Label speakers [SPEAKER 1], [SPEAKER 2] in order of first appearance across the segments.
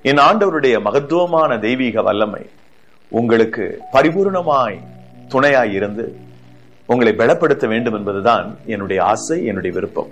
[SPEAKER 1] என் ஆண்டவருடைய மகத்துவமான தெய்வீக வல்லமை உங்களுக்கு பரிபூர்ணமாய் துணையாய் இருந்து உங்களை பலப்படுத்த வேண்டும் என்பதுதான் என்னுடைய ஆசை என்னுடைய விருப்பம்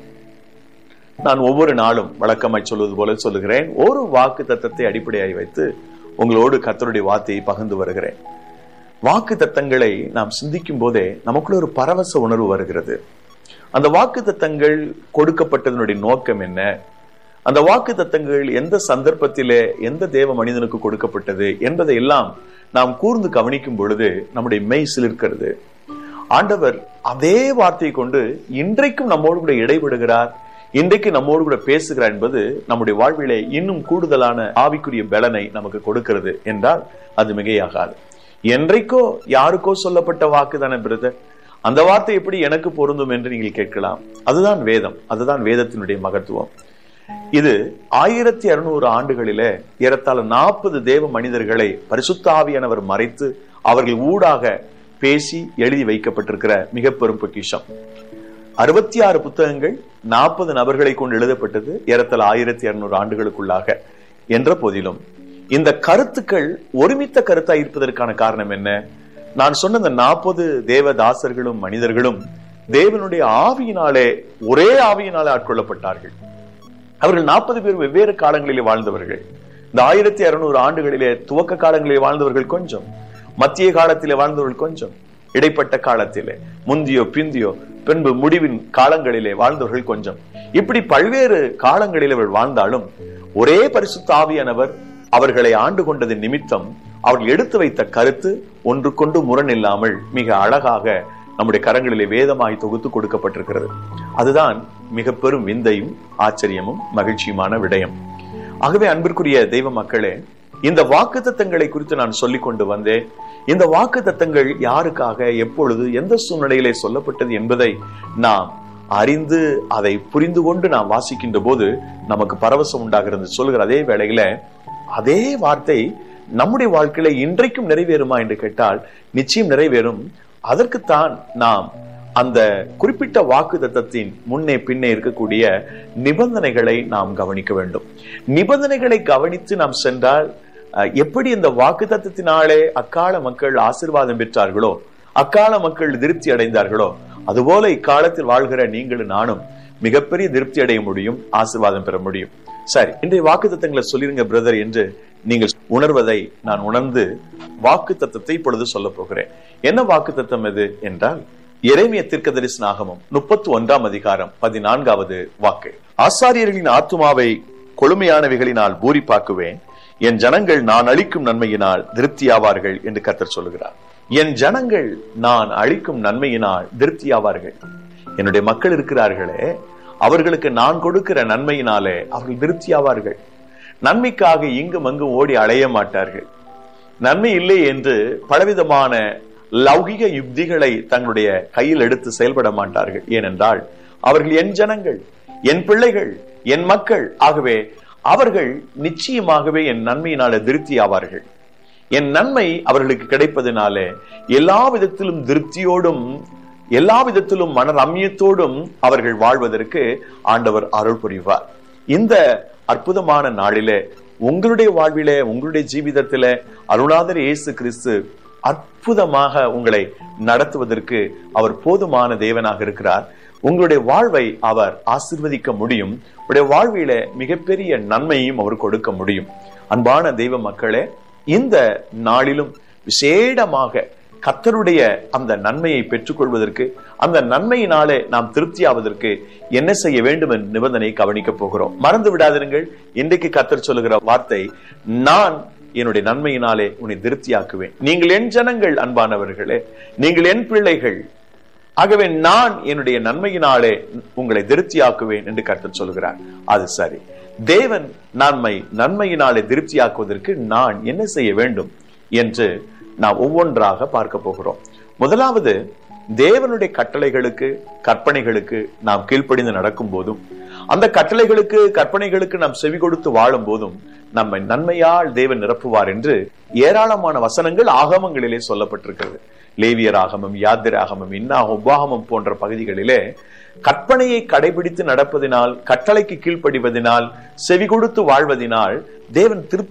[SPEAKER 1] நான் ஒவ்வொரு நாளும் வழக்கமாய் சொல்வது போல சொல்லுகிறேன் ஒரு வாக்கு தத்தத்தை அடிப்படையாய் வைத்து உங்களோடு கத்தருடைய வார்த்தையை பகிர்ந்து வருகிறேன் வாக்கு தத்தங்களை நாம் சிந்திக்கும் போதே நமக்குள்ள ஒரு பரவச உணர்வு வருகிறது அந்த வாக்கு தத்தங்கள் கொடுக்கப்பட்டதனுடைய நோக்கம் என்ன அந்த வாக்கு தத்தங்கள் எந்த சந்தர்ப்பத்திலே எந்த தேவ மனிதனுக்கு கொடுக்கப்பட்டது என்பதை எல்லாம் நாம் கூர்ந்து கவனிக்கும் பொழுது நம்முடைய மெய் சிலிர்க்கிறது ஆண்டவர் அதே வார்த்தையை கொண்டு இன்றைக்கும் நம்மோடு கூட இடைபடுகிறார் இன்றைக்கு நம்மோடு கூட பேசுகிறார் என்பது நம்முடைய வாழ்விலே இன்னும் கூடுதலான ஆவிக்குரிய பலனை நமக்கு கொடுக்கிறது என்றால் அது மிகையாகாது என்றைக்கோ யாருக்கோ சொல்லப்பட்ட வாக்கு தானே பிரதர் அந்த வார்த்தை எப்படி எனக்கு பொருந்தும் என்று நீங்கள் கேட்கலாம் அதுதான் வேதம் அதுதான் வேதத்தினுடைய மகத்துவம் இது ஆயிரத்தி அறுநூறு ஆண்டுகளிலே ஏறத்தாழ நாற்பது தேவ மனிதர்களை பரிசுத்தாவியானவர் மறைத்து அவர்கள் ஊடாக பேசி எழுதி வைக்கப்பட்டிருக்கிற மிக பெரும் பொக்கிஷம் அறுபத்தி ஆறு புத்தகங்கள் நாற்பது நபர்களை கொண்டு எழுதப்பட்டது ஏறத்தாழ ஆயிரத்தி அறுநூறு ஆண்டுகளுக்குள்ளாக என்ற போதிலும் இந்த கருத்துக்கள் ஒருமித்த கருத்தா இருப்பதற்கான காரணம் என்ன நான் சொன்ன இந்த நாற்பது தேவதாசர்களும் மனிதர்களும் தேவனுடைய ஆவியினாலே ஒரே ஆவியினாலே ஆட்கொள்ளப்பட்டார்கள் அவர்கள் நாற்பது பேர் வெவ்வேறு காலங்களிலே வாழ்ந்தவர்கள் இந்த ஆயிரத்தி அறுநூறு ஆண்டுகளிலே துவக்க காலங்களிலே வாழ்ந்தவர்கள் கொஞ்சம் மத்திய காலத்திலே வாழ்ந்தவர்கள் கொஞ்சம் இடைப்பட்ட காலத்திலே முந்தியோ பிந்தியோ பின்பு முடிவின் காலங்களிலே வாழ்ந்தவர்கள் கொஞ்சம் இப்படி பல்வேறு காலங்களில் அவர்கள் வாழ்ந்தாலும் ஒரே பரிசுத்த ஆவியானவர் அவர்களை ஆண்டு கொண்டதின் நிமித்தம் அவர்கள் எடுத்து வைத்த கருத்து ஒன்றுக்கொண்டு முரண் இல்லாமல் மிக அழகாக நம்முடைய கரங்களிலே வேதமாய் தொகுத்து கொடுக்கப்பட்டிருக்கிறது அதுதான் மிக பெரும் விந்தையும் ஆச்சரியமும் மகிழ்ச்சியுமான விடயம் ஆகவே அன்பிற்குரிய தெய்வ மக்களே இந்த வாக்கு தத்தங்களை குறித்து நான் சொல்லிக் கொண்டு வந்தேன் இந்த வாக்கு தத்தங்கள் யாருக்காக எப்பொழுது எந்த சூழ்நிலையிலே சொல்லப்பட்டது என்பதை நாம் அறிந்து அதை புரிந்து கொண்டு நாம் வாசிக்கின்ற போது நமக்கு பரவசம் உண்டாகிறது சொல்லுகிற அதே வேளையில அதே வார்த்தை நம்முடைய வாழ்க்கையில இன்றைக்கும் நிறைவேறுமா என்று கேட்டால் நிச்சயம் நிறைவேறும் அதற்குத்தான் நாம் அந்த குறிப்பிட்ட வாக்கு தத்தத்தின் முன்னே பின்னே இருக்கக்கூடிய நிபந்தனைகளை நாம் கவனிக்க வேண்டும் நிபந்தனைகளை கவனித்து நாம் சென்றால் எப்படி இந்த வாக்கு தத்தத்தினாலே அக்கால மக்கள் ஆசிர்வாதம் பெற்றார்களோ அக்கால மக்கள் திருப்தி அடைந்தார்களோ அதுபோல இக்காலத்தில் வாழ்கிற நீங்களும் நானும் மிகப்பெரிய திருப்தி அடைய முடியும் ஆசிர்வாதம் பெற முடியும் சரி இன்றைய வாக்கு தத்தங்களை சொல்லிருங்க பிரதர் என்று நீங்கள் உணர்வதை நான் உணர்ந்து வாக்கு தத்தத்தை இப்பொழுது சொல்ல போகிறேன் என்ன வாக்கு தத்தம் எது என்றால் இறைமைய தீர்க்க தரிசன ஆகமம் முப்பத்தி ஒன்றாம் அதிகாரம் பதினான்காவது வாக்கு ஆசாரியர்களின் ஆத்துமாவை கொழுமையானவைகளினால் பூரிப்பாக்குவேன் என் ஜனங்கள் நான் அளிக்கும் நன்மையினால் திருப்தியாவார்கள் என்று கத்தர் சொல்லுகிறார் என் ஜனங்கள் நான் அளிக்கும் நன்மையினால் திருப்தியாவார்கள் என்னுடைய மக்கள் இருக்கிறார்களே அவர்களுக்கு நான் கொடுக்கிற நன்மையினாலே அவர்கள் திருப்தியாவார்கள் நன்மைக்காக இங்கும் அங்கும் ஓடி அலைய மாட்டார்கள் நன்மை இல்லை என்று பலவிதமான லௌகிக யுக்திகளை தங்களுடைய கையில் எடுத்து செயல்பட மாட்டார்கள் ஏனென்றால் அவர்கள் என் ஜனங்கள் என் பிள்ளைகள் என் மக்கள் ஆகவே அவர்கள் நிச்சயமாகவே என் நன்மையினால திருப்தி ஆவார்கள் என் நன்மை அவர்களுக்கு கிடைப்பதனாலே எல்லா விதத்திலும் திருப்தியோடும் எல்லா விதத்திலும் மன ரம்யத்தோடும் அவர்கள் வாழ்வதற்கு ஆண்டவர் அருள் புரிவார் இந்த அற்புதமான நாளிலே உங்களுடைய வாழ்விலே உங்களுடைய ஜீவிதத்தில அருணாதர் இயேசு கிறிஸ்து அற்புதமாக உங்களை நடத்துவதற்கு அவர் போதுமான தேவனாக இருக்கிறார் உங்களுடைய வாழ்வை அவர் ஆசிர்வதிக்க முடியும் உடைய வாழ்வில மிகப்பெரிய நன்மையும் அவர் கொடுக்க முடியும் அன்பான தெய்வ மக்களே இந்த நாளிலும் விசேடமாக கத்தருடைய அந்த நன்மையை பெற்றுக்கொள்வதற்கு அந்த நன்மையினாலே நாம் திருப்தியாவதற்கு என்ன செய்ய வேண்டும் என்ற நிபந்தனை கவனிக்க போகிறோம் மறந்து விடாதிருங்கள் இன்றைக்கு கத்தர் சொல்லுகிற வார்த்தை நான் என்னுடைய நன்மையினாலே உன்னை திருப்தியாக்குவேன் நீங்கள் என் ஜனங்கள் அன்பானவர்களே நீங்கள் என் பிள்ளைகள் ஆகவே நான் என்னுடைய நன்மையினாலே உங்களை திருப்தியாக்குவேன் என்று கருத்து சொல்கிறார் அது சரி தேவன் நன்மை நன்மையினாலே திருப்தியாக்குவதற்கு நான் என்ன செய்ய வேண்டும் என்று நாம் ஒவ்வொன்றாக பார்க்க போகிறோம் முதலாவது தேவனுடைய கட்டளைகளுக்கு கற்பனைகளுக்கு நாம் கீழ்ப்படிந்து நடக்கும் போதும் அந்த கட்டளைகளுக்கு கற்பனைகளுக்கு நாம் செவி கொடுத்து வாழும் போதும் நம்மை நன்மையால் தேவன் நிரப்புவார் என்று ஏராளமான வசனங்கள் ஆகமங்களிலே சொல்லப்பட்டிருக்கிறது லேவியர் ஆகமம் யாத்திர ஆகமம் இன்னாகம் உபாகமம் போன்ற பகுதிகளிலே கற்பனையை கடைபிடித்து நடப்பதினால் கட்டளைக்கு கீழ்ப்படிவதனால் செவி கொடுத்து வாழ்வதனால் தேவன் திருப்தி